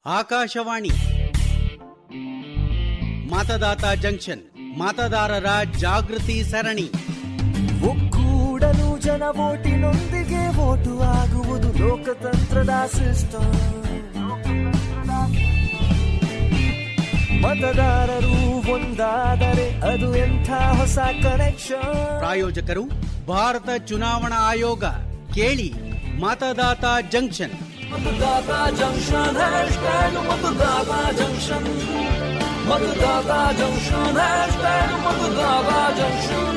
Akashvani ಮತದಾತ junction ಮತದಾರರ ಜಾಗೃತಿ ಸರಣಿ ಒಕ್ಕೂಡಲು ಜನ ಓಟಿನೊಂದಿಗೆ ಓಟು ಆಗುವುದು ಲೋಕತಂತ್ರದ ಸಿಸ್ಟಮ್ ಮತದಾರರು ಒಂದಾದರೆ ಅದು ಎಂಥ ಹೊಸ ಕನೆಕ್ಷನ್ ಪ್ರಾಯೋಜಕರು ಭಾರತ ಚುನಾವಣಾ ಆಯೋಗ ಕೇಳಿ Matadata junction Matadata junction hashtag Matadata junction Matadata junction hashtag Matadata junction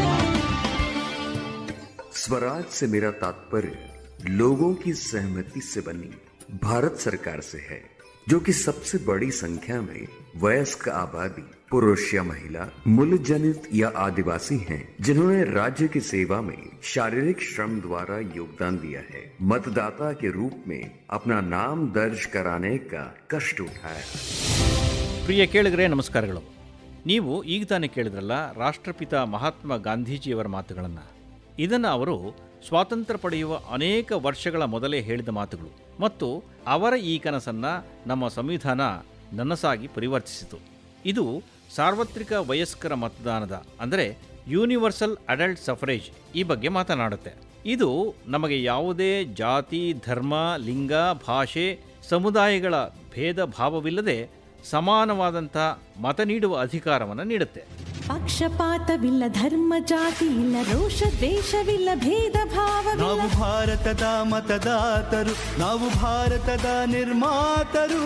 स्वराज से मेरा तात्पर्य लोगों की सहमति से बनी भारत सरकार से है जो कि सबसे बड़ी संख्या में वयस्क आबादी पुरुष या महिला मूल जनित या आदिवासी हैं जिन्होंने राज्य की सेवा में शारीरिक श्रम द्वारा योगदान दिया है मतदाता के रूप में अपना नाम दर्ज कराने का कष्ट उठाया ಪ್ರಿಯ ಕೇಳಿಗರೆ ನಮಸ್ಕಾರಗಳು ನೀವು ಈಗ ತಾನೇ ಕೇಳಿದ್ರಲ್ಲ ರಾಷ್ಟ್ರಪಿತ ಮಹಾತ್ಮ ಗಾಂಧೀಜಿಯವರ ಮಾತುಗಳನ್ನು ಇದನ್ನು ಅವರು ಸ್ವಾತಂತ್ರ್ಯ ಪಡೆಯುವ ಅನೇಕ ವರ್ಷಗಳ ಮೊದಲೇ ಹೇಳಿದ ಮಾತುಗಳು ಮತ್ತು ಅವರ ಈ ಕನಸನ್ನು ನಮ್ಮ ಸಂವಿಧಾನ ನನಸಾಗಿ ಪರಿವರ್ತಿಸಿತು ಇದು ಸಾರ್ವತ್ರಿಕ ವಯಸ್ಕರ ಮತದಾನದ ಅಂದರೆ ಯೂನಿವರ್ಸಲ್ ಅಡಲ್ಟ್ ಸಫರೇಜ್ ಈ ಬಗ್ಗೆ ಮಾತನಾಡುತ್ತೆ ಇದು ನಮಗೆ ಯಾವುದೇ ಜಾತಿ ಧರ್ಮ ಲಿಂಗ ಭಾಷೆ ಸಮುದಾಯಗಳ ಭೇದ ಭಾವವಿಲ್ಲದೆ ಸಮಾನವಾದಂಥ ಮತ ನೀಡುವ ಅಧಿಕಾರವನ್ನು ನೀಡುತ್ತೆ ಪಕ್ಷಪಾತವಿಲ್ಲ ಧರ್ಮ ಜಾತಿ ಇಲ್ಲ ರೋಷ ದ್ವೇಷವಿಲ್ಲ ಭೇದ ನಾವು ಭಾವವಿಲ್ಲ ಭಾರತದ ಮತದಾತರು ನಾವು ಭಾರತದ ನಿರ್ಮಾತರು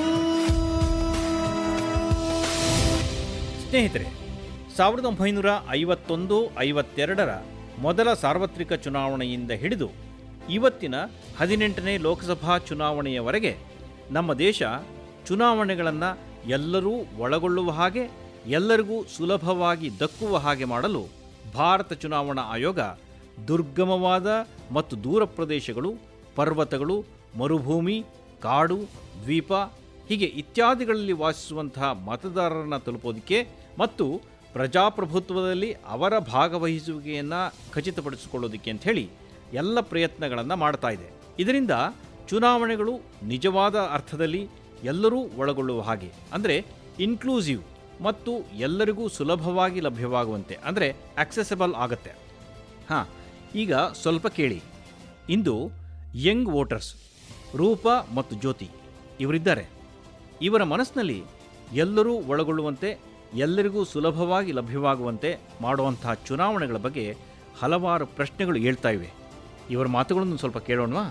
ಸ್ನೇಹಿತರೆ ಸಾವಿರದ ಒಂಬೈನೂರ ಐವತ್ತೊಂದು ಐವತ್ತೆರಡರ ಮೊದಲ ಸಾರ್ವತ್ರಿಕ ಚುನಾವಣೆಯಿಂದ ಹಿಡಿದು ಇವತ್ತಿನ ಹದಿನೆಂಟನೇ ಲೋಕಸಭಾ ಚುನಾವಣೆಯವರೆಗೆ ನಮ್ಮ ದೇಶ ಚುನಾವಣೆಗಳನ್ನು ಎಲ್ಲರೂ ಒಳಗೊಳ್ಳುವ ಹಾಗೆ ಎಲ್ಲರಿಗೂ ಸುಲಭವಾಗಿ ದಕ್ಕುವ ಹಾಗೆ ಮಾಡಲು ಭಾರತ ಚುನಾವಣಾ ಆಯೋಗ ದುರ್ಗಮವಾದ ಮತ್ತು ದೂರ ಪ್ರದೇಶಗಳು ಪರ್ವತಗಳು ಮರುಭೂಮಿ ಕಾಡು ದ್ವೀಪ ಹೀಗೆ ಇತ್ಯಾದಿಗಳಲ್ಲಿ ವಾಸಿಸುವಂತಹ ಮತದಾರರನ್ನು ತಲುಪೋದಕ್ಕೆ ಮತ್ತು ಪ್ರಜಾಪ್ರಭುತ್ವದಲ್ಲಿ ಅವರ ಭಾಗವಹಿಸುವಿಕೆಯನ್ನು ಖಚಿತಪಡಿಸಿಕೊಳ್ಳೋದಕ್ಕೆ ಅಂಥೇಳಿ ಎಲ್ಲ ಪ್ರಯತ್ನಗಳನ್ನು ಮಾಡ್ತಾ ಇದೆ ಇದರಿಂದ ಚುನಾವಣೆಗಳು ನಿಜವಾದ ಅರ್ಥದಲ್ಲಿ ಎಲ್ಲರೂ ಒಳಗೊಳ್ಳುವ ಹಾಗೆ ಅಂದರೆ ಇನ್ಕ್ಲೂಸಿವ್ ಮತ್ತು ಎಲ್ಲರಿಗೂ ಸುಲಭವಾಗಿ ಲಭ್ಯವಾಗುವಂತೆ ಅಂದರೆ ಆಕ್ಸೆಸಬಲ್ ಆಗುತ್ತೆ ಹಾಂ ಈಗ ಸ್ವಲ್ಪ ಕೇಳಿ ಇಂದು ಯಂಗ್ ವೋಟರ್ಸ್ ರೂಪ ಮತ್ತು ಜ್ಯೋತಿ ಇವರಿದ್ದಾರೆ ಇವರ ಮನಸ್ಸಿನಲ್ಲಿ ಎಲ್ಲರೂ ಒಳಗೊಳ್ಳುವಂತೆ ಎಲ್ಲರಿಗೂ ಸುಲಭವಾಗಿ ಲಭ್ಯವಾಗುವಂತೆ ಮಾಡುವಂತಹ ಚುನಾವಣೆಗಳ ಬಗ್ಗೆ ಹಲವಾರು ಪ್ರಶ್ನೆಗಳು ಹೇಳ್ತಾ ಇವೆ ಇವರ ಮಾತುಗಳನ್ನು ಸ್ವಲ್ಪ ಕೇಳೋಣವಾ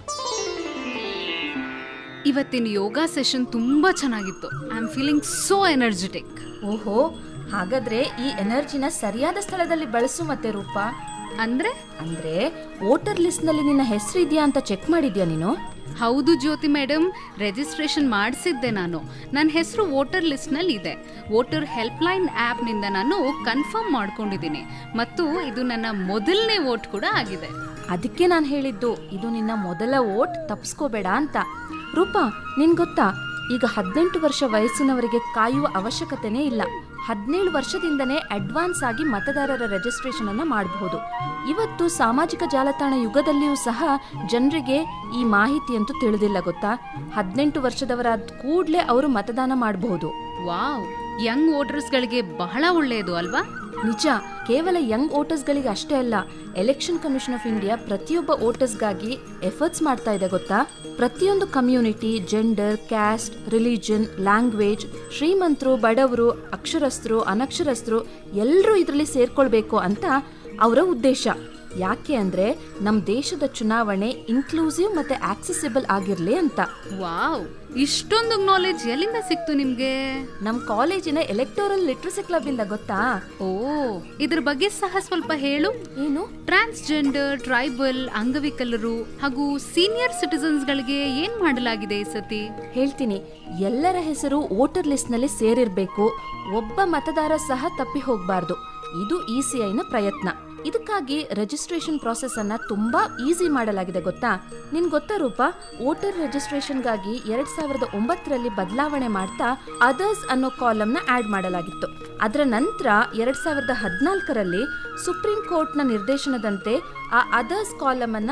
ಇವತ್ತಿನ ಯೋಗ ಸೆಷನ್ ತುಂಬಾ ಚೆನ್ನಾಗಿತ್ತು I am feeling so energetic ಓಹೋ ಹಾಗಾದ್ರೆ ಈ ಎನರ್ಜಿನ ಸರಿಯಾದ ಸ್ಥಳದಲ್ಲಿ ಬಳಸು ಮತ್ತೆ ರೂಪ ಅಂದ್ರೆ ಅಂದ್ರೆ ವೋಟರ್ ಲಿಸ್ಟ್ ನಲ್ಲಿ ನಿನ್ನ ಹೆಸರು ಇದೆಯಾ ಅಂತ ಚೆಕ್ ಮಾಡಿದ್ಯಾ ನೀನು ಹೌದು ಜ್ಯೋತಿ ಮೇಡಮ್ ರಿಜಿಸ್ಟ್ರೇಷನ್ ಮಾಡಿಸಿದ್ದೆ ನಾನು ನನ್ನ ಹೆಸರು ವೋಟರ್ ಲಿಸ್ಟ್ನಲ್ಲಿ ಇದೆ ವೋಟರ್ ಹೆಲ್ಪ್ಲೈನ್ ಆ್ಯಪ್ನಿಂದ ನಾನು ಕನ್ಫರ್ಮ್ ಮಾಡ್ಕೊಂಡಿದ್ದೀನಿ ಮತ್ತು ಇದು ನನ್ನ ಮೊದಲನೇ ವೋಟ್ ಕೂಡ ಆಗಿದೆ ಅದಕ್ಕೆ ನಾನು ಹೇಳಿದ್ದು ಇದು ನಿನ್ನ ಮೊದಲ ವೋಟ್ ತಪ್ಪಿಸ್ಕೋಬೇಡ ಅಂತ ರೂಪ ನಿನ್ ಗೊತ್ತಾ ಈಗ ಹದಿನೆಂಟು ವರ್ಷ ವಯಸ್ಸಿನವರಿಗೆ ಕಾಯುವ ಅವಶ್ಯಕತೆನೇ ಇಲ್ಲ ಹದಿನೇಳು ವರ್ಷದಿಂದನೇ ಅಡ್ವಾನ್ಸ್ ಆಗಿ ಮತದಾರರ ರಿಜಿಸ್ಟ್ರೇಷನ್ ಅನ್ನ ಮಾಡಬಹುದು ಇವತ್ತು ಸಾಮಾಜಿಕ ಜಾಲತಾಣ ಯುಗದಲ್ಲಿಯೂ ಸಹ ಜನರಿಗೆ ಈ ಮಾಹಿತಿಯಂತೂ ತಿಳಿದಿಲ್ಲ ಗೊತ್ತಾ ಹದಿನೆಂಟು ವರ್ಷದವರಾದ ಕೂಡಲೇ ಅವರು ಮತದಾನ ಮಾಡಬಹುದು ವಾವ್ ಯಂಗ್ ವೋಟರ್ಸ್ಗಳಿಗೆ ಬಹಳ ಒಳ್ಳೆಯದು ಅಲ್ವಾ ನಿಜ ಕೇವಲ ಯಂಗ್ ವೋಟರ್ಸ್ಗಳಿಗೆ ಅಷ್ಟೇ ಅಲ್ಲ ಎಲೆಕ್ಷನ್ ಕಮಿಷನ್ ಆಫ್ ಇಂಡಿಯಾ ಪ್ರತಿಯೊಬ್ಬ ವೋಟರ್ಸ್ಗಾಗಿ ಎಫರ್ಟ್ಸ್ ಮಾಡ್ತಾ ಇದೆ ಗೊತ್ತಾ ಪ್ರತಿಯೊಂದು community gender caste religion language ಶ್ರೀಮಂತರು ಬಡವರು ಅಕ್ಷರಸ್ಥರು ಅನಕ್ಷರಸ್ಥರು ಎಲ್ಲರೂ ಇದರಲ್ಲಿ ಸೇರ್ಕೊಳ್ಬೇಕು ಅಂತ ಅವರ ಉದ್ದೇಶ ಯಾಕೆ ಅಂದ್ರೆ ನಮ್ಮ ದೇಶದ ಚುನಾವಣೆ ಇನ್ಕ್ಲೂಸಿವ್ ಮತ್ತೆ ಆಕ್ಸೆಸಿಬಲ್ ಆಗಿರ್ಲಿ ಅಂತ ವಾವ್ ಇಷ್ಟೊಂದು ನಾಲೆಜ್ ಎಲ್ಲಿಂದ ಸಿಕ್ತು ನಿಮ್ಗೆ ನಮ್ಮ ಕಾಲೇಜಿನ ಎಲೆಕ್ಟೋರಲ್ ಲಿಟ್ರಸಿ ಕ್ಲಬ್ ಇಂದ ಗೊತ್ತಾ ಓ ಇದ್ರ ಬಗ್ಗೆ ಸಹ ಸ್ವಲ್ಪ ಹೇಳು ಏನು ಟ್ರಾನ್ಸ್ಜೆಂಡರ್ ಟ್ರೈಬಲ್ ಅಂಗವಿಕಲರು ಹಾಗೂ ಸೀನಿಯರ್ ಸಿಟಿಸನ್ಸ್ಗಳಿಗೆ ಏನ್ ಮಾಡಲಾಗಿದೆ ಈ ಸತಿ ಹೇಳ್ತೀನಿ ಎಲ್ಲರ ಹೆಸರು ವೋಟರ್ ಲಿಸ್ಟ್ ನಲ್ಲಿ ಸೇರಿರ್ಬೇಕು ಒಬ್ಬ ಮತದಾರ ಸಹ ತಪ್ಪಿ ಹೋಗಬಾರ್ದು ಇದು ಇಸಿಐನ ಪ್ರಯತ್ನ ಇದಕ್ಕಾಗಿ ರಿಜಿಸ್ಟ್ರೇಷನ್ ಪ್ರಾಸೆಸ್ ಅನ್ನ ತುಂಬಾ ಈಸಿ ಮಾಡಲಾಗಿದೆ ಗೊತ್ತಾ ನಿನ್ ಗೊತ್ತಾ ರೂಪ ವೋಟರ್ ರಿಜಿಸ್ಟ್ರೇಷನ್ಗಾಗಿ ಎರಡ್ ಸಾವಿರದ ಒಂಬತ್ತರಲ್ಲಿ ಬದಲಾವಣೆ ಮಾಡ್ತಾ ಅದರ್ಸ್ ಅನ್ನೋ ಕಾಲಮ್ನ ಆಡ್ ಮಾಡಲಾಗಿತ್ತು ಅದರ ನಂತರ ಎರಡ್ ಸಾವಿರದ ಹದಿನಾಲ್ಕರಲ್ಲಿ ಸುಪ್ರೀಂ ಕೋರ್ಟ್ನ ನಿರ್ದೇಶನದಂತೆ ಆ ಅದರ್ಸ್ ಕಾಲಮ್ ಅನ್ನ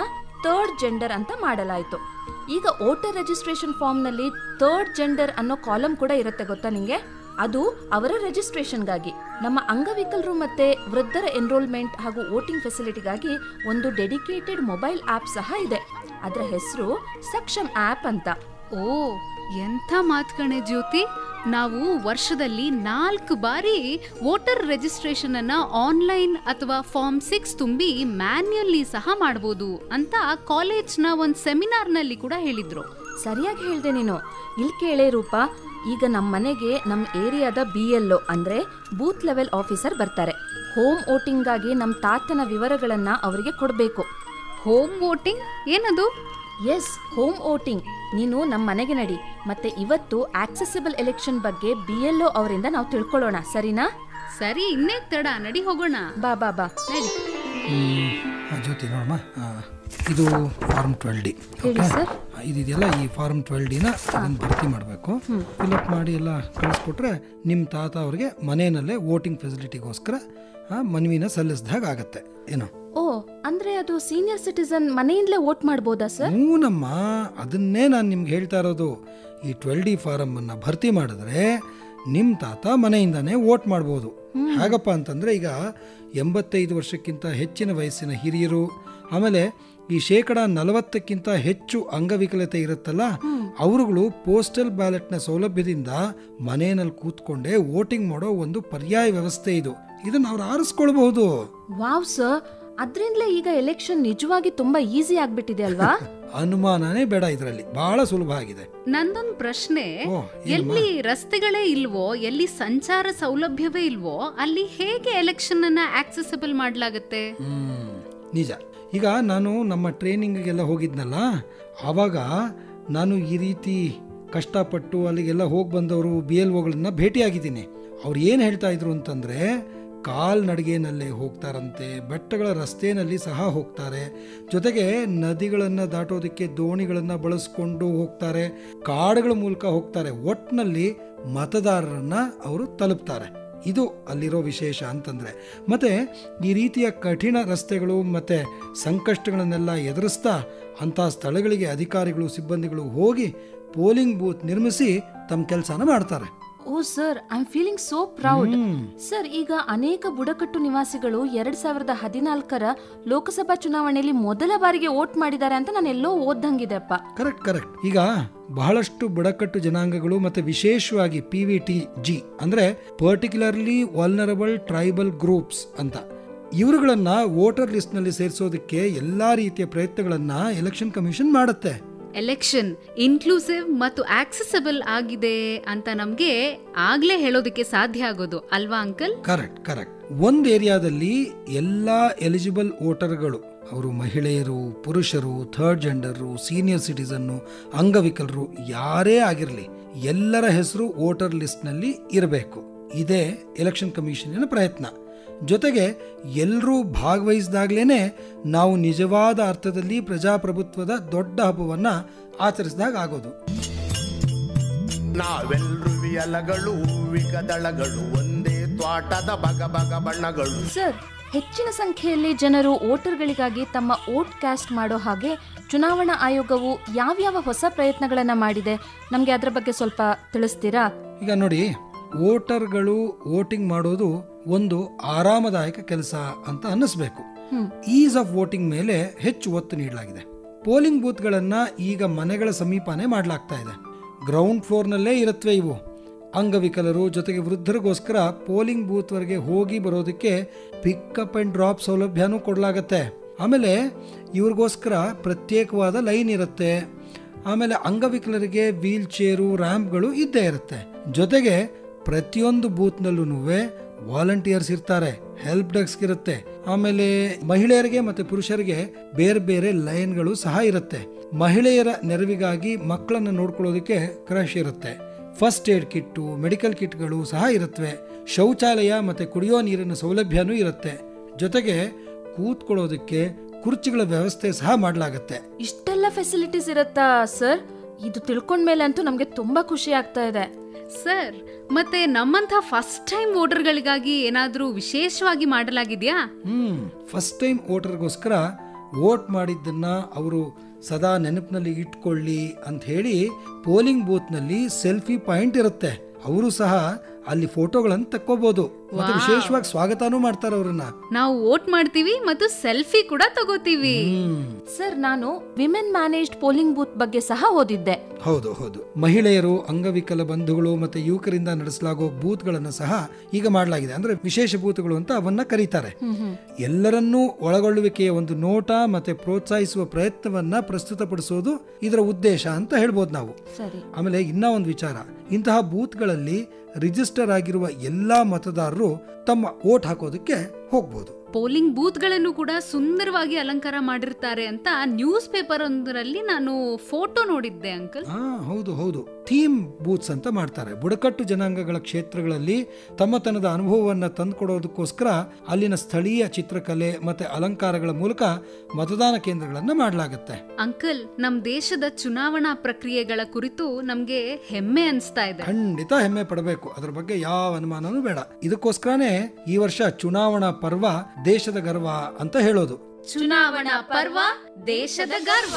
ಥರ್ಡ್ ಜೆಂಡರ್ ಅಂತ ಮಾಡಲಾಯಿತು ಈಗ ವೋಟರ್ ರಿಜಿಸ್ಟ್ರೇಷನ್ ಫಾರ್ಮ್ನಲ್ಲಿ ಥರ್ಡ್ ಜೆಂಡರ್ ಅನ್ನೋ ಕಾಲಮ್ ಕೂಡ ಇರುತ್ತೆ ಗೊತ್ತಾ ನಿಂಗೆ ಅದು ಅವರ ರಿಜಿಸ್ಟ್ರೇಷನ್ಗಾಗಿ ನಮ್ಮ ಅಂಗವಿಕಲರು ಮತ್ತೆ ವೃದ್ಧರ ಎನ್ರೋಲ್ಮೆಂಟ್ ಹಾಗೂ ವೋಟಿಂಗ್ ಫೆಸಿಲಿಟಿಗಾಗಿ ಒಂದು ಡೆಡಿಕೇಟೆಡ್ ಮೊಬೈಲ್ ಆಪ್ ಸಹ ಇದೆ ಅದರ ಹೆಸರು ಸಕ್ಷಮ್ ಆಪ್ ಅಂತ ಓ ಎಂಥ ಮಾತು ಕಣೆ ಜ್ಯೋತಿ ನಾವು ವರ್ಷದಲ್ಲಿ ನಾಲ್ಕು ಬಾರಿ ವೋಟರ್ ರಿಜಿಸ್ಟ್ರೇಷನ್ ಅನ್ನ ಆನ್ಲೈನ್ ಅಥವಾ ಫಾರ್ಮ್ ಸಿಕ್ಸ್ ತುಂಬಿ ಮ್ಯಾನ್ಯಲಿ ಸಹ ಮಾಡ್ಬೋದು ಅಂತ ಕಾಲೇಜ್ನ ಒಂದು ಸೆಮಿನಾರ್ನಲ್ಲಿ ಕೂಡ ಹೇಳಿದ್ರು ಸರಿಯಾಗಿ ಹೇಳ್ದೆ ನೀನು ಇಲ್ಲಿ ಕೇಳೇ ರೂಪ ಈಗ ನಮ್ಮ ಮನೆಗೆ ನಮ್ಮ ಏರಿಯಾದ ಬಿ ಎಲ್ ಒ ಅಂದರೆ ಬೂತ್ ಲೆವೆಲ್ ಆಫೀಸರ್ ಬರ್ತಾರೆ ಹೋಮ್ ವೋಟಿಂಗಾಗಿ ನಮ್ಮ ತಾತನ ವಿವರಗಳನ್ನ ಅವರಿಗೆ ಕೊಡಬೇಕು ಹೋಮ್ ವೋಟಿಂಗ್ ಏನದು ಎಸ್ ಹೋಮ್ ವೋಟಿಂಗ್ ನೀನು ನಮ್ಮ ಮನೆಗೆ ನಡಿ ಮತ್ತೆ ಇವತ್ತು ಆಕ್ಸೆಸಿಬಲ್ ಎಲೆಕ್ಷನ್ ಬಗ್ಗೆ ಬಿ ಎಲ್ ಒ ಅವರಿಂದ ನಾವು ತಿಳ್ಕೊಳ್ಳೋಣ ಸರಿನಾ ಸರಿ ಇನ್ನೇ ತಡ ನಡಿ ಹೋಗೋಣ ಬಾ ಬಾ ಬಾ ನಡಿ ಆ, ಜ್ಯೋತಿ ನೋಡಮ್ಮ ಆ, ಇದು ಫಾರ್ಮ್ ಟ್ವೆಲ್ ಡಿ ಹೇಳಿ ಸರ್ ಇದಿದೆಯಲ್ಲ ಈ ಫಾರ್ಮ್ ಟ್ವೆಲ್ ಡಿನ ಅದನ್ನು ಭರ್ತಿ ಮಾಡಬೇಕು ಫಿಲಪ್ ಮಾಡಿ ಎಲ್ಲ ಕಳಿಸ್ಕೊಟ್ರೆ ನಿಮ್ಮ ತಾತ ಅವ್ರಿಗೆ ಮನೆಯಲ್ಲೇ ವೋಟಿಂಗ್ ಫೆಸಿಲಿಟಿಗೋಸ್ಕರ ಆ, ಮನವಿನ ಸಲ್ಲಿಸಿದಾಗ ಆಗತ್ತೆ ಏನು ಓ ಅಂದ್ರೆ ಅದು ಸೀನಿಯರ್ ಸಿಟಿಸನ್ ಮನೆಯಿಂದಲೇ ವೋಟ್ ಮಾಡ್ಬೋದಾ ಸರ್ ಹ್ಞೂನಮ್ಮ ಅದನ್ನೇ ನಾನು ನಿಮ್ಗೆ ಹೇಳ್ತಾ ಇರೋದು ಈ ಟ್ವೆಲ್ ಡಿ ಫಾರಮ್ ಅನ್ನ ಭರ್ತಿ ಮಾಡಿದ್ರೆ ನಿಮ್ಮ ತಾತ ಮನೆಯಿಂದಾನೇ ವೋಟ್ ಮಾಡ್ಬೋದು ಹೇಗಪ್ಪ ಅಂತಂದ್ರೆ ಈಗ ಎಂಬತ್ತೈದು ವರ್ಷಕ್ಕಿಂತ ಹೆಚ್ಚಿನ ವಯಸ್ಸಿನ ಹಿರಿಯರು ಆಮೇಲೆ ಈ ಶೇಕಡ ನಲವತ್ತಕ್ಕಿಂತ ಹೆಚ್ಚು ಅಂಗವಿಕಲತೆ ಇರುತ್ತಲ್ಲ ಅವರುಗಳು ಪೋಸ್ಟಲ್ ಬ್ಯಾಲೆಟ್ನ ಸೌಲಭ್ಯದಿಂದ ಮನೆಯಲ್ಲಿ ಕೂತ್ಕೊಂಡೇ ವೋಟಿಂಗ್ ಮಾಡೋ ಒಂದು ಪರ್ಯಾಯ ವ್ಯವಸ್ಥೆ ಇದು ಇದನ್ನ ಅವ್ರು ಆರಿಸ್ಕೊಳ್ಬಹುದು ವಾವ್ ಸರ್ ಅದ್ರಿಂದಲೇ ಈಗ ಎಲೆಕ್ಷನ್ ನಿಜವಾಗಿ ತುಂಬಾ ಈಸಿ ಆಗ್ಬಿಟ್ಟಿದೆ ಅಲ್ವಾ ಅನುಮಾನನೇ ಬೇಡ ಇದರಲ್ಲಿ ಬಹಳ ಸುಲಭ ಆಗಿದೆ ನಂದೊಂದು ಪ್ರಶ್ನೆ ಓ, ಎಲ್ಲಿ ರಸ್ತೆಗಳೇ ಇಲ್ವೋ ಎಲ್ಲಿ ಸಂಚಾರ ಸೌಲಭ್ಯವೇ ಇಲ್ವೋ ಅಲ್ಲಿ ಹೇಗೆ ಎಲೆಕ್ಷನ್ ಅನ್ನ ಆಕ್ಸೆಸಿಬಲ್ ಮಾಡ್ಲಾಗತ್ತೆ ಹ್ಮ್ ನಿಜ ಈಗ ನಾನು ನಮ್ಮ ಟ್ರೈನಿಂಗಿಗೆಲ್ಲ ಹೋಗಿದ್ನಲ್ಲ ಆವಾಗ ನಾನು ಈ ರೀತಿ ಕಷ್ಟಪಟ್ಟು ಅಲ್ಲಿಗೆಲ್ಲ ಹೋಗಿ ಬಂದವರು ಬಿ ಎಲ್ ಒಗಳನ್ನ ಭೇಟಿಯಾಗಿದ್ದೀನಿ ಅವ್ರು ಏನು ಹೇಳ್ತಾ ಇದ್ರು ಅಂತಂದರೆ ಕಾಲ್ನಡಿಗೆನಲ್ಲೇ ಹೋಗ್ತಾರಂತೆ ಬೆಟ್ಟಗಳ ರಸ್ತೆಯಲ್ಲಿ ಸಹ ಹೋಗ್ತಾರೆ ಜೊತೆಗೆ ನದಿಗಳನ್ನು ದಾಟೋದಕ್ಕೆ ದೋಣಿಗಳನ್ನು ಬಳಸ್ಕೊಂಡು ಹೋಗ್ತಾರೆ ಕಾಡುಗಳ ಮೂಲಕ ಹೋಗ್ತಾರೆ ಒಟ್ಟಿನಲ್ಲಿ ಮತದಾರರನ್ನ ಅವರು ತಲುಪ್ತಾರೆ ಇದು ಅಲ್ಲಿರೋ ವಿಶೇಷ ಅಂತಂದರೆ ಮತ್ತು ಈ ರೀತಿಯ ಕಠಿಣ ರಸ್ತೆಗಳು ಮತ್ತು ಸಂಕಷ್ಟಗಳನ್ನೆಲ್ಲ ಎದುರಿಸ್ತಾ ಅಂಥ ಸ್ಥಳಗಳಿಗೆ ಅಧಿಕಾರಿಗಳು ಸಿಬ್ಬಂದಿಗಳು ಹೋಗಿ ಪೋಲಿಂಗ್ ಬೂತ್ ನಿರ್ಮಿಸಿ ತಮ್ಮ ಕೆಲಸನ ಮಾಡ್ತಾರೆ oh sir I am feeling so proud sir ಈಗ ಅನೇಕ ಬುಡಕಟ್ಟು ನಿವಾಸಿಗಳು ಎರಡ್ ಸಾವಿರದ ಹದಿನಾಲ್ಕರ ಲೋಕಸಭಾ ಚುನಾವಣೆಯಲ್ಲಿ ಮೊದಲ ಬಾರಿಗೆ ವೋಟ್ ಮಾಡಿದ್ದಾರೆ ಅಂತ ನಾನು ಎಲ್ಲೋ ಓದ್ದಂಗಿದೆಪ್ಪ ಕರೆಕ್ಟ್ ಕರೆಕ್ಟ್ ಈಗ ಬಹಳಷ್ಟು ಬುಡಕಟ್ಟು ಜನಾಂಗಗಳು ಮತ್ತೆ ವಿಶೇಷವಾಗಿ ಪಿ ವಿ ಟಿ ಜಿ ಅಂದ್ರೆ ಪರ್ಟಿಕ್ಯುಲರ್ಲಿ ವಾಲ್ನರಬಲ್ ಟ್ರೈಬಲ್ ಗ್ರೂಪ್ಸ್ ಅಂತ ಇವರುಗಳನ್ನ ವೋಟರ್ ಲಿಸ್ಟ್ ನಲ್ಲಿ ಸೇರಿಸೋದಕ್ಕೆ ಎಲ್ಲಾ ರೀತಿಯ ಪ್ರಯತ್ನಗಳನ್ನ ಎಲೆಕ್ಷನ್ ಕಮಿಷನ್ ಮಾಡುತ್ತೆ ಎಲೆಕ್ಷನ್ ಇನ್ಕ್ಲೂಸಿವ್ ಮತ್ತು ಆಕ್ಸೆಸಬಲ್ ಆಗಿದೆ ಅಂತ ನಮ್ಗೆ ಆಗ್ಲೇ ಹೇಳೋದಕ್ಕೆ ಸಾಧ್ಯ ಆಗೋದು ಅಲ್ವಾ ಅಂಕಲ್ ಕರೆಕ್ಟ್ ಕರೆಕ್ಟ್ ಒಂದ್ ಏರಿಯಾದಲ್ಲಿ ಎಲ್ಲಾ ಎಲಿಜಿಬಲ್ ವೋಟರ್ಗಳು ಅವರು ಮಹಿಳೆಯರು ಪುರುಷರು ಥರ್ಡ್ ಜೆಂಡರು ಸೀನಿಯರ್ ಸಿಟಿಸನ್ನು ಅಂಗವಿಕಲರು ಯಾರೇ ಆಗಿರಲಿ ಎಲ್ಲರ ಹೆಸರು ವೋಟರ್ ಲಿಸ್ಟ್ನಲ್ಲಿ ಇರಬೇಕು ಇದೇ ಎಲೆಕ್ಷನ್ ಕಮಿಷನಿನ ಪ್ರಯತ್ನ ಜೊತೆಗೆ ಎಲ್ಲರೂ ಭಾಗವಹಿಸಿದಾಗ್ಲೇ ನಾವು ನಿಜವಾದ ಅರ್ಥದಲ್ಲಿ ಪ್ರಜಾಪ್ರಭುತ್ವದ ದೊಡ್ಡ ಹಬ್ಬವನ್ನ ಆಚರಿಸಿದಾಗ ಆಗೋದು ನಾವೆಲ್ರು ವಿಯಲಗಳು ವಿಗದಳಗಳು ಒಂದೇ ತ್ವಾಟದ ಬಗ ಬಗ ಬಣ್ಣಗಳು ಸರ್ ಹೆಚ್ಚಿನ ಸಂಖ್ಯೆಯಲ್ಲಿ ಜನರು ವೋಟರ್ಗಳಿಗಾಗಿ ತಮ್ಮ ವೋಟ್ ಕ್ಯಾಸ್ಟ್ ಮಾಡೋ ಹಾಗೆ ಚುನಾವಣಾ ಆಯೋಗವು ಯಾವ್ಯಾವ ಹೊಸ ಪ್ರಯತ್ನಗಳನ್ನ ಮಾಡಿದೆ ನಮಗೆ ಅದರ ಬಗ್ಗೆ ಸ್ವಲ್ಪ ತಿಳಿಸ್ತೀರಾ ಈಗ ನೋಡಿ ವೋಟರ್ಗಳು ವೋಟಿಂಗ್ ಮಾಡೋದು ಒಂದು ಆರಾಮದಾಯಕ ಕೆಲಸ ಅಂತ ಅನ್ನಿಸ್ಬೇಕು ಈಸ್ ಆಫ್ ವೋಟಿಂಗ್ ಮೇಲೆ ಹೆಚ್ಚು ಒತ್ತು ನೀಡಲಾಗಿದೆ ಪೋಲಿಂಗ್ ಬೂತ್ಗಳನ್ನ ಈಗ ಮನೆಗಳ ಸಮೀಪನೇ ಮಾಡಲಾಗ್ತಾ ಇದೆ ಗ್ರೌಂಡ್ ಫ್ಲೋರ್ನಲ್ಲೇ ಇರುತ್ತವೆ ಇವು ಅಂಗವಿಕಲರು ಜೊತೆಗೆ ವೃದ್ಧರಿಗೋಸ್ಕರ ಪೋಲಿಂಗ್ ಬೂತ್ವರೆಗೆ ಹೋಗಿ ಬರೋದಕ್ಕೆ ಪಿಕಪ್ ಅಂಡ್ ಡ್ರಾಪ್ ಸೌಲಭ್ಯನೂ ಕೊಡಲಾಗತ್ತೆ ಆಮೇಲೆ ಇವ್ರಿಗೋಸ್ಕರ ಪ್ರತ್ಯೇಕವಾದ ಲೈನ್ ಇರುತ್ತೆ ಆಮೇಲೆ ಅಂಗವಿಕಲರಿಗೆ ವೀಲ್ ಚೇರು ರ್ಯಾಂಪ್ಗಳು ಇದ್ದೇ ಇರುತ್ತೆ ಜೊತೆಗೆ ಪ್ರತಿಯೊಂದು ಬೂತ್ನಲ್ಲೂ ವಾಲಂಟಿಯರ್ಸ್ ಇರ್ತಾರೆ ಹೆಲ್ಪ್ ಡೆಸ್ಕ್ ಇರುತ್ತೆ ಆಮೇಲೆ ಮಹಿಳೆಯರಿಗೆ ಮತ್ತೆ ಪುರುಷರಿಗೆ ಬೇರೆ ಬೇರೆ ಲೈನ್ಗಳು ಸಹ ಇರುತ್ತೆ ಮಹಿಳೆಯರ ನೆರವಿಗಾಗಿ ಮಕ್ಕಳನ್ನ ನೋಡ್ಕೊಳ್ಳೋದಕ್ಕೆ ಕ್ರಶ್ ಇರುತ್ತೆ ಫಸ್ಟ್ ಏಡ್ ಕಿಟ್ಟು ಮೆಡಿಕಲ್ ಕಿಟ್ಗಳು ಸಹ ಇರುತ್ತವೆ ಶೌಚಾಲಯ ಮತ್ತೆ ಕುಡಿಯೋ ನೀರಿನ ಸೌಲಭ್ಯನೂ ಇರುತ್ತೆ ಜೊತೆಗೆ ಕೂತ್ಕೊಳ್ಳೋದಕ್ಕೆ ಕುರ್ಚಿಗಳ ವ್ಯವಸ್ಥೆ ಸಹ ಮಾಡಲಾಗತ್ತೆ ಇಷ್ಟೆಲ್ಲ ಫೆಸಿಲಿಟೀಸ್ ಇರುತ್ತಾ ಸರ್ ಇದು ತಿಳ್ಕೊಂಡ್ಮೇಲೆ ಅಂತೂ ನಮಗೆ ತುಂಬಾ ಖುಷಿ ಆಗ್ತಾ ಇದೆ ಸರ್ ಮತ್ತೆ ನಮ್ಮಂಥ ಫಸ್ಟ್ ಟೈಮ್ ವೋಟರ್ಗಳಿಗಾಗಿ ಏನಾದ್ರೂ ವಿಶೇಷವಾಗಿ ಮಾಡಲಾಗಿದ್ಯಾ ಹ್ಮ್ ಫಸ್ಟ್ ಟೈಮ್ ವೋಟರ್ಗೋಸ್ಕರ ವೋಟ್ ಮಾಡಿದ್ದನ್ನ ಅವರು ಸದಾ ನೆನಪಿನಲ್ಲಿ ಇಟ್ಕೊಳ್ಳಿ ಅಂತ ಹೇಳಿ ಪೋಲಿಂಗ್ ಬೂತ್ನಲ್ಲಿ ಸೆಲ್ಫಿ ಪಾಯಿಂಟ್ ಇರುತ್ತೆ ಅವರು ಸಹ ಅಲ್ಲಿ ಫೋಟೋಗಳನ್ನು ತಕ್ಕೋಬಹುದು ಮತ್ತೆ ವಿಶೇಷವಾಗಿ ಸ್ವಾಗತನೂ ಮಾಡ್ತಾರೆ ಅವ್ರನ್ನ ನಾವು ವೋಟ್ ಮಾಡ್ತೀವಿ ಮತ್ತು ಸೆಲ್ಫಿ ಕೂಡ ತಗೋತೀವಿ ಸರ್ ನಾನು ವಿಮೆನ್ ಮ್ಯಾನೇಜ್ಡ್ ಪೋಲಿಂಗ್ ಬೂತ್ ಬಗ್ಗೆ ಸಹ ಓದಿದ್ದೆ ಹೌದು ಹೌದು ಮಹಿಳೆಯರು ಅಂಗವಿಕಲ ಬಂಧುಗಳು ಮತ್ತೆ ಯುವಕರಿಂದ ನಡೆಸಲಾಗುವ ಬೂತ್ಗಳನ್ನು ಸಹ ಈಗ ಮಾಡಲಾಗಿದೆ ಅಂದ್ರೆ ವಿಶೇಷ ಬೂತ್ಗಳು ಅಂತ ಅವನ್ನ ಕರೀತಾರೆ ಎಲ್ಲರನ್ನೂ ಒಳಗೊಳ್ಳುವಿಕೆಯ ಒಂದು ನೋಟ ಮತ್ತೆ ಪ್ರೋತ್ಸಾಹಿಸುವ ಪ್ರಯತ್ನವನ್ನ ಪ್ರಸ್ತುತಪಡಿಸೋದು ಇದರ ಉದ್ದೇಶ ಅಂತ ಹೇಳ್ಬೋದು ನಾವು ಸರಿ ಆಮೇಲೆ ಇನ್ನ ಒಂದು ವಿಚಾರ ಇಂತಹ ಬೂತ್ಗಳಲ್ಲಿ ರಿಜಿಸ್ಟರ್ ಆಗಿರುವ ಎಲ್ಲಾ ಮತದಾರರು ತಮ್ಮ ವೋಟ್ ಹಾಕೋದಕ್ಕೆ ಹೋಗ್ಬೋದು ಪೋಲಿಂಗ್ ಬೂತ್ಗಳನ್ನು ಕೂಡ ಸುಂದರವಾಗಿ ಅಲಂಕಾರ ಮಾಡಿರ್ತಾರೆ ಅಂತ ನ್ಯೂಸ್ ಪೇಪರ್ ಒಂದರಲ್ಲಿ ನಾನು ಫೋಟೋ ನೋಡಿದ್ದೆ ಅಂಕಲ್ ಹಾ ಹೌದು ಹೌದು ಥೀಮ್ ಬೂತ್ಸ್ ಅಂತ ಮಾಡ್ತಾರೆ ಬುಡಕಟ್ಟು ಜನಾಂಗಗಳ ಕ್ಷೇತ್ರಗಳಲ್ಲಿ ತಮ್ಮತನದ ಅನುಭವವನ್ನು ತಂದುಕೊಡೋದಕ್ಕೋಸ್ಕರ ಅಲ್ಲಿನ ಸ್ಥಳೀಯ ಚಿತ್ರಕಲೆ ಮತ್ತೆ ಅಲಂಕಾರಗಳ ಮೂಲಕ ಮತದಾನ ಕೇಂದ್ರಗಳನ್ನ ಮಾಡಲಾಗುತ್ತೆ ಅಂಕಲ್ ನಮ್ ದೇಶದ ಚುನಾವಣಾ ಪ್ರಕ್ರಿಯೆಗಳ ಕುರಿತು ನಮ್ಗೆ ಹೆಮ್ಮೆ ಅನ್ಸ್ತಾ ಇದೆ ಖಂಡಿತ ಹೆಮ್ಮೆ ಪಡಬೇಕು ಅದ್ರ ಬಗ್ಗೆ ಯಾವ ಅನುಮಾನನೂ ಬೇಡ ಇದಕ್ಕೋಸ್ಕರನೇ ಈ ವರ್ಷ ಚುನಾವಣಾ ಪರ್ವ ದೇಶದ ಗರ್ವ ಅಂತ ಹೇಳೋದು ಚುನಾವಣಾ ಪರ್ವ ದೇಶದ ಗರ್ವ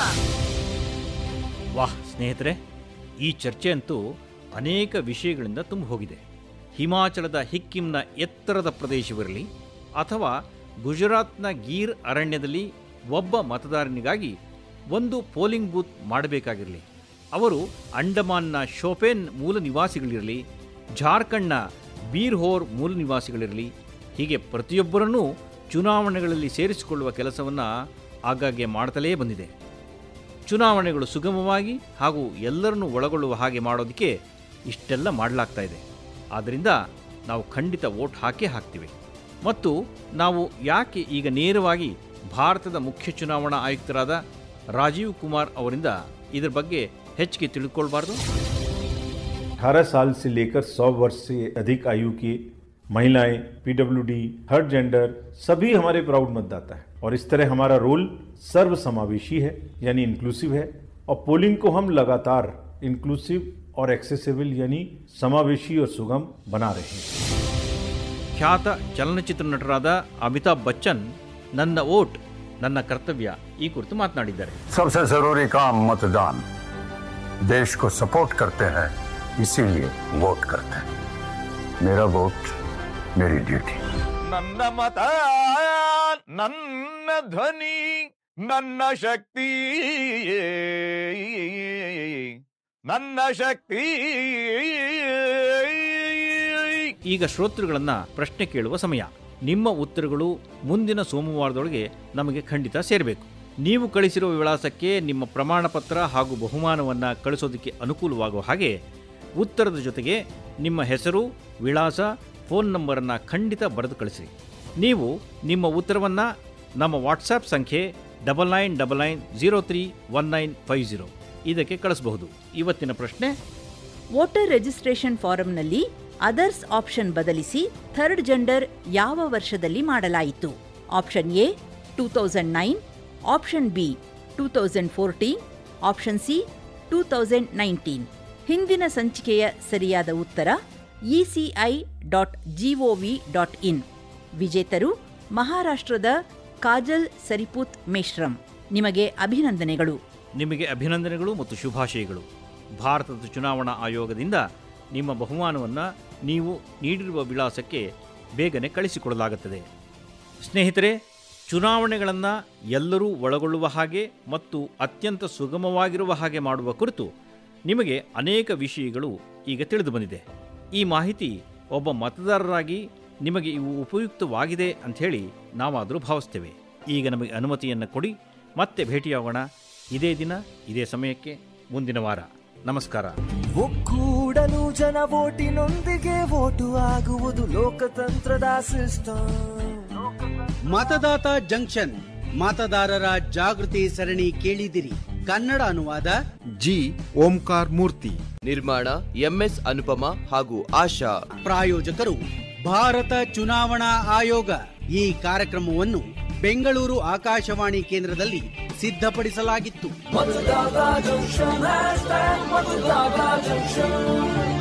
ವಾಹ್ ಸ್ನೇಹಿತರೆ ಈ ಚರ್ಚೆ ಅಂತೂ ಅನೇಕ ವಿಷಯಗಳಿಂದ ತುಂಬಿ ಹೋಗಿದೆ ಹಿಮಾಚಲದ ಹಿಕ್ಕಿಂನ ಎತ್ತರದ ಪ್ರದೇಶವಿರಲಿ ಅಥವಾ ಗುಜರಾತ್ನ ಗೀರ್ ಅರಣ್ಯದಲ್ಲಿ ಒಬ್ಬ ಮತದಾರನಿಗಾಗಿ ಒಂದು ಪೋಲಿಂಗ್ ಬೂತ್ ಮಾಡಬೇಕಾಗಿರಲಿ ಅವರು ಅಂಡಮಾನ್ನ ಶೋಪೇನ್ ಮೂಲ ನಿವಾಸಿಗಳಿರಲಿ ಜಾರ್ಖಂಡ್ನ ಬೀರ್ಹೋರ್ ಮೂಲ ನಿವಾಸಿಗಳಿರಲಿ ಹೀಗೆ ಪ್ರತಿಯೊಬ್ಬರನ್ನೂ ಚುನಾವಣೆಗಳಲ್ಲಿ ಸೇರಿಸಿಕೊಳ್ಳುವ ಕೆಲಸವನ್ನು ಆಗಾಗ್ಗೆ ಮಾಡ್ತಲೇ ಬಂದಿದೆ ಚುನಾವಣೆಗಳು ಸುಗಮವಾಗಿ ಹಾಗೂ ಎಲ್ಲರನ್ನೂ ಒಳಗೊಳ್ಳುವ ಹಾಗೆ ಮಾಡೋದಕ್ಕೆ ಇಷ್ಟೆಲ್ಲ ಮಾಡಲಾಗ್ತಾ ಇದೆ ಆದ್ದರಿಂದ ನಾವು ಖಂಡಿತ ವೋಟ್ ಹಾಕೇ ಹಾಕ್ತೀವಿ ಮತ್ತು ನಾವು ಯಾಕೆ ಈಗ ನೇರವಾಗಿ ಭಾರತದ ಮುಖ್ಯ ಚುನಾವಣಾ ಆಯುಕ್ತರಾದ ರಾಜೀವ್ ಕುಮಾರ್ ಅವರಿಂದ ಇದರ ಬಗ್ಗೆ ಹೆಚ್ಚಿಗೆ ತಿಳ್ಕೊಳ್ಬಾರ್ದು अठारह साल से लेकर सौ वर्ष से अधिक आयु की महिलाएं पीडब्ल्यूडी थर्ड जेंडर सभी हमारे प्राउड मतदाता हैं और इस तरह हमारा रोल सर्व समावेशी है यानी इंक्लूसिव है और पोलिंग को हम लगातार इंक्लूसिव और एक्सेसिबल यानी समावेशी और सुगम बना रहे हैं ಖ್ಯಾತ ಚಲನಚಿತ್ರ ನಟರಾದ ಅಮಿತಾಬ್ ಬಚ್ಚನ್ ನನ್ನ ವೋಟ್ ನನ್ನ ಕರ್ತವ್ಯ ಈ ಕುರಿತು ಮಾತನಾಡಿದ್ದಾರೆ सबसे जरूरी काम मतदान देश को सपोर्ट करते हैं इसीलिए वोट करते हैं मेरा वोट मेरी ड्यूटी ನನ್ನ ಮತ ನನ್ನ ಧ್ವನಿ ನನ್ನ ಶಕ್ತಿ ನನ್ನ ಶಕ್ತಿ ಈಗ ಶ್ರೋತೃಗಳನ್ನ ಪ್ರಶ್ನೆ ಕೇಳುವ ಸಮಯ ನಿಮ್ಮ ಉತ್ತರಗಳು ಮುಂದಿನ ಸೋಮವಾರದೊಳಗೆ ನಮಗೆ ಖಂಡಿತ ಸೇರಬೇಕು ನೀವು ಕಳಿಸಿರುವ ವಿಳಾಸಕ್ಕೆ ನಿಮ್ಮ ಪ್ರಮಾಣ ಪತ್ರ ಹಾಗೂ ಬಹುಮಾನವನ್ನು ಕಳಿಸೋದಕ್ಕೆ ಅನುಕೂಲವಾಗುವ ಹಾಗೆ ಉತ್ತರದ ಜೊತೆಗೆ ನಿಮ್ಮ ಹೆಸರು ವಿಳಾಸ ಫೋನ್ ನಂಬರನ್ನು ಖಂಡಿತ ಬರೆದು ಕಳಿಸಿ ನೀವು ನಿಮ್ಮ ಉತ್ತರವನ್ನು ನಮ್ಮ ವಾಟ್ಸಾಪ್ ಸಂಖ್ಯೆ double nine double nine zero three one nine five zero ಇದಕ್ಕೆ ಕಳಿಸಬಹುದು ಇವತ್ತಿನ ಪ್ರಶ್ನೆ ವೋಟರ್ ರಿಜಿಸ್ಟ್ರೇಷನ್ ಫಾರಂನಲ್ಲಿ ಅದರ್ಸ್ ಆಪ್ಷನ್ ಬದಲಿಸಿ ಥರ್ಡ್ ಜೆಂಡರ್ ಯಾವ ವರ್ಷದಲ್ಲಿ ಮಾಡಲಾಯಿತು option A two thousand nine option B two thousand fourteen option C two thousand nineteen ಹಿಂದಿನ ಸಂಚಿಕೆಯ ಸರಿಯಾದ ಉತ್ತರ ECI dot GOV dot in ವಿಜೇತರು ಮಹಾರಾಷ್ಟ್ರದ ಕಾಜಲ್ ಸರಿಪುತ್ ಮೇಶ್ರಮ್ ನಿಮಗೆ ಅಭಿನಂದನೆಗಳು ನಿಮಗೆ ಅಭಿನಂದನೆಗಳು ಮತ್ತು ಶುಭಾಶಯಗಳು ಭಾರತದ ಚುನಾವಣಾ ಆಯೋಗದಿಂದ ನಿಮ್ಮ ಬಹುಮಾನವನ್ನು ನೀವು ನೀಡಿರುವ ವಿಳಾಸಕ್ಕೆ ಬೇಗನೆ ಕಳಿಸಿಕೊಡಲಾಗುತ್ತದೆ ಸ್ನೇಹಿತರೆ ಚುನಾವಣೆಗಳನ್ನು ಎಲ್ಲರೂ ಒಳಗೊಳ್ಳುವ ಹಾಗೆ ಮತ್ತು ಅತ್ಯಂತ ಸುಗಮವಾಗಿರುವ ಹಾಗೆ ಮಾಡುವ ಕುರಿತು ನಿಮಗೆ ಅನೇಕ ವಿಷಯಗಳು ಈಗ ತಿಳಿದು ಬಂದಿದೆ ಈ ಮಾಹಿತಿ ಒಬ್ಬ ಮತದಾರರಾಗಿ ನಿಮಗೆ ಇವು ಉಪಯುಕ್ತವಾಗಿದೆ ಅಂಥೇಳಿ ನಾವಾದರೂ ಭಾವಿಸ್ತೇವೆ ಈಗ ನಮಗೆ ಅನುಮತಿಯನ್ನು ಕೊಡಿ ಮತ್ತೆ ಭೇಟಿಯಾಗೋಣ ಇದೇ ದಿನ ಇದೇ ಸಮಯಕ್ಕೆ ಮುಂದಿನ ವಾರ ನಮಸ್ಕಾರ ಒಕ್ಕೂಡಲು ಜನ ಓಟಿನೊಂದಿಗೆ ಓಟು ಆಗುವುದು ಲೋಕತಂತ್ರದ ಸಿಸ್ಟಮ್ ಮತದಾತ ಜಂಕ್ಷನ್ ಮತದಾರರ ಜಾಗೃತಿ ಸರಣಿ ಕೇಳಿದಿರಿ ಕನ್ನಡ ಅನುವಾದ ಜಿ ಓಂಕಾರ್ ಮೂರ್ತಿ ನಿರ್ಮಾಣ ಎಂಎಸ್ ಅನುಪಮ ಹಾಗೂ ಆಶಾ ಪ್ರಾಯೋಜಕರು ಭಾರತ ಚುನಾವಣಾ ಆಯೋಗ ಈ ಕಾರ್ಯಕ್ರಮವನ್ನು ಬೆಂಗಳೂರು ಆಕಾಶವಾಣಿ ಕೇಂದ್ರದಲ್ಲಿ ಸಿದ್ಧಪಡಿಸಲಾಗಿತ್ತು मतदाता जंक्शन हैशटैग मतदाता जंक्शन